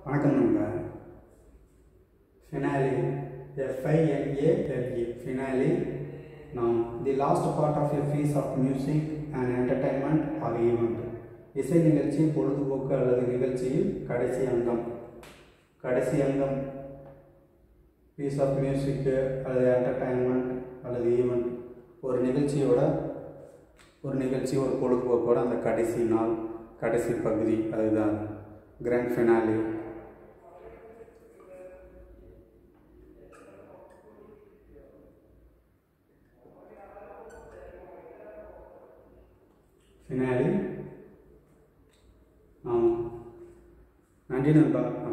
வணக்கம் நண்பா finale F I N A L E finale noun the last part of a piece of music and entertainment or event இசை நிகழ்ச்சி பொழுதுபோக்கு அல்லது நிகழ்ச்சியில் கடைசி அங்கம் கடைசி அங்கம் பீஸ் ஆஃப் மியூசிக்கு அல்லது என்டர்டைன்மெண்ட் அல்லது ஈவெண்ட் ஒரு நிகழ்ச்சியோட ஒரு நிகழ்ச்சி ஒரு பொழுதுபோக்கோட அந்த கடைசி நாள் கடைசி பகுதி அதுதான் கிராண்ட் ஃபினாலி ஃபினாலி ஆமாம் நன்றி நண்பா